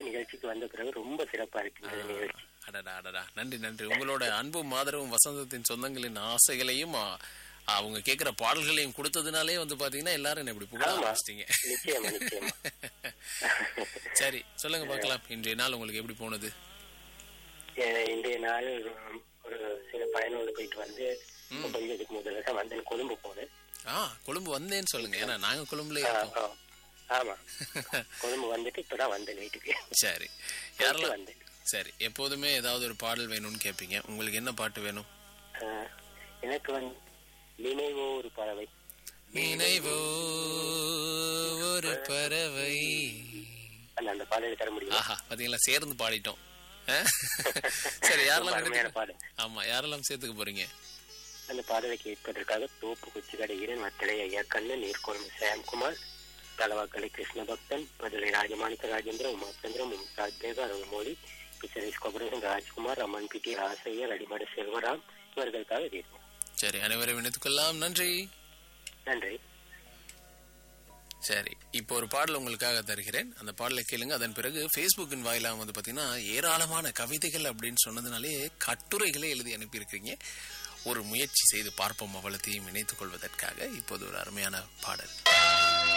நிகழ்ச்சிக்கு வந்த பிறகு ரொம்ப சிறப்பா இருக்கு இந்த நிகழ்ச்சி அடடா அடடா நன்றி நன்றி உங்களோட அன்பும் ஆதரவும் வசந்தத்தின் சொந்தங்களின் ஆசைகளையும் ஆ, அவங்க கேக்குற பாடல்களையும் கொடுத்ததுனாலே வந்து பாத்தீங்கன்னா எல்லாரும் என்ன இப்படி புகழ ஆமா. ஆரம்பிச்சிட்டீங்க நிச்சயமா நிச்சயமா சரி சொல்லுங்க பார்க்கலாம் இன்றைய நாள் உங்களுக்கு எப்படி போனது அஹ் இன்றைய நாள் உம், ஒரு சில பயணோடு போயிட்டு வந்து இப்ப கொஞ்சம் இதுக்கு முதல்ல தான் வந்தேன் கொழும்பு போனேன் ஆ கொழும்பு வந்தேன்னு சொல்லுங்க ஏன்னா நாங்க கொழும்புல ஆ, இருக்கோம் ஆ. ஆமா கொழும்பு வந்துட்டு இப்பதான் வந்தேன் வீட்டுக்கு சரி போயிட்டு யாரெல்லாம் வந்தேன் சரி எப்போதுமே ஏதாவது ஒரு பாடல் வேணும்னு கேட்பீங்க உங்களுக்கு என்ன பாட்டு வேணும் அஹ், எனக்கு வந்து நினைவோ ஒரு பறவை நினைவோ ஒரு பறவை அந்த அந்த பாடலை தர முடியுமா ஆஹா பாத்தீங்களா சேர்ந்து பாடிட்டோம் ஆ? சரி ரொம்ப யாரெல்லாம் அருமையான எடுத்துக்க- பாடல் ஆமா யாரெல்லாம் சேர்த்துக்க போறீங்க அந்த பாடலை கேட்பதற்காக தோப்பு குச்சிக்கடை ஈரன் வத்தலை ஐயா கண்ணன் நீர்கொழும்பு சாம்குமார் தலவாக்கலை கிருஷ்ண பக்தன் மதுரை ராஜமாணிக்க ராஜேந்திர உமாச்சந்திரம் மும்தாஜ் பேக அருள்மொழி பிச்சரேஸ் கொபரேசன் ராஜ்குமார் அம்மன் பிடி ஆசையர் அடிமடு செல்வராம் இவர்களுக்காக இது இருக்கும் சரி அனைவரும் இணைத்துக் கொள்ளலாம் நன்றி நன்றி சரி இப்போ ஒரு பாடல் உங்களுக்காக தருகிறேன் அந்த பாடலை கேளுங்க அதன் பிறகு ஃபேஸ்புக்கின் வாயிலாக வந்து பாத்தீங்கன்னா ஏராளமான கவிதைகள் அப்படின்னு சொன்னதுனாலே கட்டுரைகளை எழுதி அனுப்பியிருக்கிறீங்க ஒரு முயற்சி செய்து பார்ப்போம் அவலத்தையும் இணைத்துக் கொள்வதற்காக இப்போது ஒரு அருமையான பாடல்